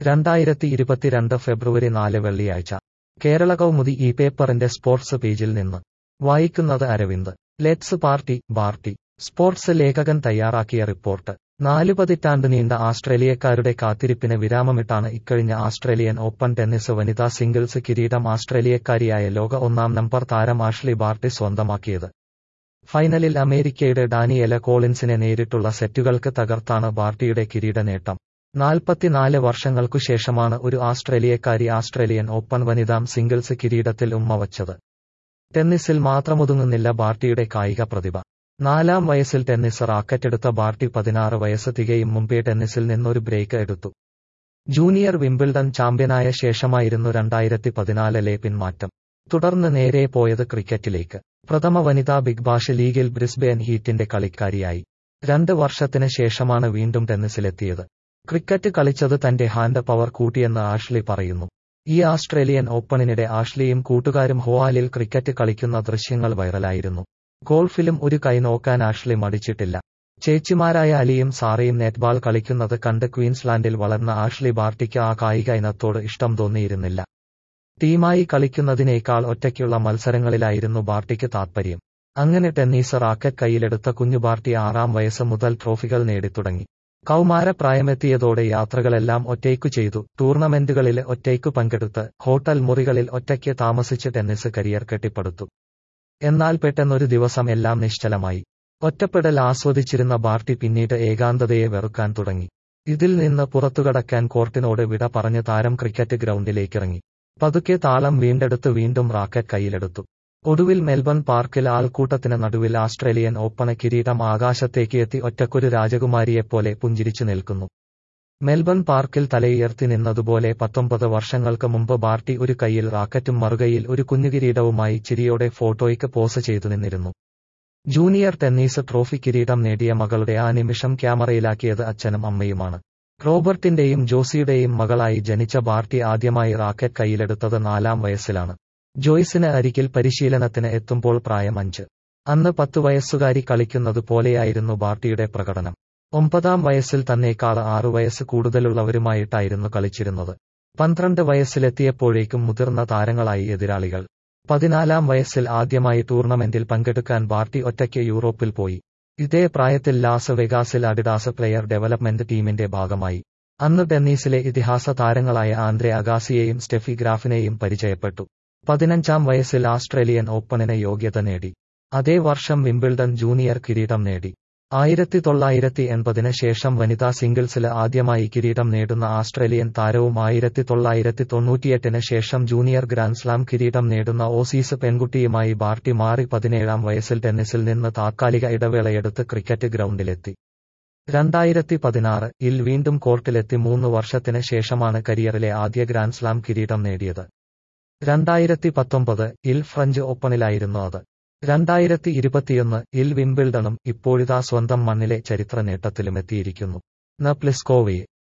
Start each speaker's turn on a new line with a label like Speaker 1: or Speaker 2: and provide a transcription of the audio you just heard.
Speaker 1: രണ്ടായിരത്തി ഇരുപത്തിരണ്ട് ഫെബ്രുവരി നാല് വെള്ളിയാഴ്ച കേരള കൗമുദി ഈ പേപ്പറിന്റെ സ്പോർട്സ് പേജിൽ നിന്ന് വായിക്കുന്നത് Aravind let's party Barty sports ലേഖകൻ തയ്യാറാക്കിയ റിപ്പോർട്ട് നാലു പതിറ്റാണ്ട് നീണ്ട ആസ്ട്രേലിയക്കാരുടെ കാത്തിരിപ്പിന് വിരാമമിട്ടാണ് ഇക്കഴിഞ്ഞ ആസ്ട്രേലിയൻ ഓപ്പൺ ടെന്നീസ് വനിതാ സിംഗിൾസ് കിരീടം ആസ്ട്രേലിയക്കാരിയായ ലോക ഒന്നാം നമ്പർ താരം ആഷ്ലി ബാർട്ടി സ്വന്തമാക്കിയത് ഫൈനലിൽ അമേരിക്കയുടെ ഡാനിയല കോളിൻസിനെ നേരിട്ടുള്ള സെറ്റുകൾക്ക് തകർത്താണ് ബാർട്ടിയുടെ കിരീട നേട്ടം നാൽപ്പത്തിനാല് വർഷങ്ങൾക്കു ശേഷമാണ് ഒരു ആസ്ട്രേലിയക്കാരി ആസ്ട്രേലിയൻ ഓപ്പൺ വനിതാം സിംഗിൾസ് കിരീടത്തിൽ ഉമ്മവച്ചത് ടെന്നീസിൽ മാത്രമൊതുങ്ങുന്നില്ല ബാർട്ടിയുടെ കായിക പ്രതിഭ നാലാം വയസ്സിൽ ടെന്നീസ് റാക്കറ്റെടുത്ത ബാർട്ടി പതിനാറ് വയസ്സ് തികയും മുമ്പേ ടെന്നീസിൽ നിന്നൊരു ബ്രേക്ക് എടുത്തു ജൂനിയർ വിംബിൾഡൺ ചാമ്പ്യനായ ശേഷമായിരുന്നു രണ്ടായിരത്തി പതിനാലിലെ പിന്മാറ്റം തുടർന്ന് നേരെ പോയത് ക്രിക്കറ്റിലേക്ക് പ്രഥമ വനിതാ ബിഗ് ബാഷ് ലീഗിൽ ബ്രിസ്ബെൻ ഹീറ്റിന്റെ കളിക്കാരിയായി രണ്ട് വർഷത്തിന് ശേഷമാണ് വീണ്ടും ടെന്നീസിലെത്തിയത് ക്രിക്കറ്റ് കളിച്ചത് തന്റെ ഹാൻഡ് പവർ കൂട്ടിയെന്ന് ആഷ്ലി പറയുന്നു ഈ ആസ്ട്രേലിയൻ ഓപ്പണിനിടെ ആഷ്ലിയും കൂട്ടുകാരും ഹോവാലിൽ ക്രിക്കറ്റ് കളിക്കുന്ന ദൃശ്യങ്ങൾ വൈറലായിരുന്നു ഗോൾഫിലും ഒരു കൈ നോക്കാൻ ആഷ്ലി മടിച്ചിട്ടില്ല ചേച്ചിമാരായ അലിയും സാറയും നെറ്റ്ബാൾ കളിക്കുന്നത് കണ്ട് ക്വീൻസ്ലാൻഡിൽ വളർന്ന ആഷ്ലി ബാർട്ടിക്ക് ആ കായിക ഇനത്തോട് ഇഷ്ടം തോന്നിയിരുന്നില്ല ടീമായി കളിക്കുന്നതിനേക്കാൾ ഒറ്റയ്ക്കുള്ള മത്സരങ്ങളിലായിരുന്നു ബാർട്ടിക്ക് താത്പര്യം അങ്ങനെ ടെന്നീസ് റാക്കറ്റ് കയ്യിലെടുത്ത കുഞ്ഞു ബാർട്ടി ആറാം വയസ്സ് മുതൽ ട്രോഫികൾ നേടിത്തുടങ്ങി കൗമാരപ്രായമെത്തിയതോടെ യാത്രകളെല്ലാം ഒറ്റയ്ക്കു ചെയ്തു ടൂർണമെന്റുകളിൽ ഒറ്റയ്ക്കു പങ്കെടുത്ത് ഹോട്ടൽ മുറികളിൽ ഒറ്റയ്ക്ക് താമസിച്ച് ടെന്നീസ് കരിയർ കെട്ടിപ്പടുത്തു എന്നാൽ പെട്ടെന്നൊരു ദിവസം എല്ലാം നിശ്ചലമായി ഒറ്റപ്പെടൽ ആസ്വദിച്ചിരുന്ന ബാർട്ടി പിന്നീട് ഏകാന്തതയെ വെറുക്കാൻ തുടങ്ങി ഇതിൽ നിന്ന് പുറത്തുകടക്കാൻ കോർട്ടിനോട് വിട പറഞ്ഞ് താരം ക്രിക്കറ്റ് ഗ്രൗണ്ടിലേക്കിറങ്ങി പതുക്കെ താളം വീണ്ടെടുത്ത് വീണ്ടും റാക്കറ്റ് കയ്യിലെടുത്തു ഒടുവിൽ മെൽബൺ പാർക്കിൽ ആൾക്കൂട്ടത്തിന് നടുവിൽ ആസ്ട്രേലിയൻ ഓപ്പണ് കിരീടം ആകാശത്തേക്ക് എത്തി ഒറ്റക്കൊരു രാജകുമാരിയെപ്പോലെ പുഞ്ചിരിച്ചു നിൽക്കുന്നു മെൽബൺ പാർക്കിൽ തലയുയർത്തി നിന്നതുപോലെ പത്തൊമ്പത് വർഷങ്ങൾക്ക് മുമ്പ് ബാർട്ടി ഒരു കൈയിൽ റാക്കറ്റും മറുകൈയിൽ ഒരു കുഞ്ഞുകിരീടവുമായി ചിരിയോടെ ഫോട്ടോയ്ക്ക് പോസ് ചെയ്തു നിന്നിരുന്നു ജൂനിയർ ടെന്നീസ് ട്രോഫി കിരീടം നേടിയ മകളുടെ ആ നിമിഷം ക്യാമറയിലാക്കിയത് അച്ഛനും അമ്മയുമാണ് റോബർട്ടിന്റെയും ജോസിയുടെയും മകളായി ജനിച്ച ബാർട്ടി ആദ്യമായി റാക്കറ്റ് കയ്യിലെടുത്തത് നാലാം വയസ്സിലാണ് ജോയ്സിന് അരികിൽ പരിശീലനത്തിന് എത്തുമ്പോൾ പ്രായം അഞ്ച് അന്ന് പത്തു വയസ്സുകാരി കളിക്കുന്നത് പോലെയായിരുന്നു ബാർട്ടിയുടെ പ്രകടനം ഒമ്പതാം വയസ്സിൽ തന്നേക്കാൾ ആറു വയസ്സ് കൂടുതലുള്ളവരുമായിട്ടായിരുന്നു കളിച്ചിരുന്നത് പന്ത്രണ്ട് വയസ്സിലെത്തിയപ്പോഴേക്കും മുതിർന്ന താരങ്ങളായി എതിരാളികൾ പതിനാലാം വയസ്സിൽ ആദ്യമായി ടൂർണമെന്റിൽ പങ്കെടുക്കാൻ ബാർട്ടി ഒറ്റയ്ക്ക് യൂറോപ്പിൽ പോയി ഇതേ പ്രായത്തിൽ ലാസ് വെഗാസിൽ അഡിഡാസ് പ്ലെയർ ഡെവലപ്മെന്റ് ടീമിന്റെ ഭാഗമായി അന്ന് ടെന്നീസിലെ ഇതിഹാസ താരങ്ങളായ ആന്ദ്രെ അഗാസിയെയും സ്റ്റെഫി ഗ്രാഫിനെയും പരിചയപ്പെട്ടു പതിനഞ്ചാം വയസ്സിൽ ആസ്ട്രേലിയൻ ഓപ്പണിന് യോഗ്യത നേടി അതേ വർഷം വിംബിൾഡൺ ജൂനിയർ കിരീടം നേടി ആയിരത്തി തൊള്ളായിരത്തി എൺപതിന് ശേഷം വനിതാ സിംഗിൾസില് ആദ്യമായി കിരീടം നേടുന്ന ആസ്ട്രേലിയൻ താരവും ആയിരത്തി തൊള്ളായിരത്തി തൊണ്ണൂറ്റിയെട്ടിന് ശേഷം ജൂനിയർ ഗ്രാൻഡ്സ്ലാം കിരീടം നേടുന്ന ഓസീസ് പെൺകുട്ടിയുമായി ബാർട്ടി മാറി പതിനേഴാം വയസ്സിൽ ടെന്നീസിൽ നിന്ന് താത്കാലിക ഇടവേളയെടുത്ത് ക്രിക്കറ്റ് ഗ്രൗണ്ടിലെത്തി രണ്ടായിരത്തി പതിനാറ് ഇൽ വീണ്ടും കോർട്ടിലെത്തി മൂന്ന് വർഷത്തിന് ശേഷമാണ് കരിയറിലെ ആദ്യ ഗ്രാൻഡ്സ്ലാം കിരീടം നേടിയത് രണ്ടായിരത്തി പത്തൊമ്പത് ഇൽ ഫ്രഞ്ച് ഓപ്പണിലായിരുന്നു അത് രണ്ടായിരത്തി ഇരുപത്തിയൊന്ന് ഇൽ വിംബിൾഡണും ഇപ്പോഴിതാ സ്വന്തം മണ്ണിലെ ചരിത്ര നേട്ടത്തിലുമെത്തിയിരിക്കുന്നു ന പ്ലിസ്കോവയെ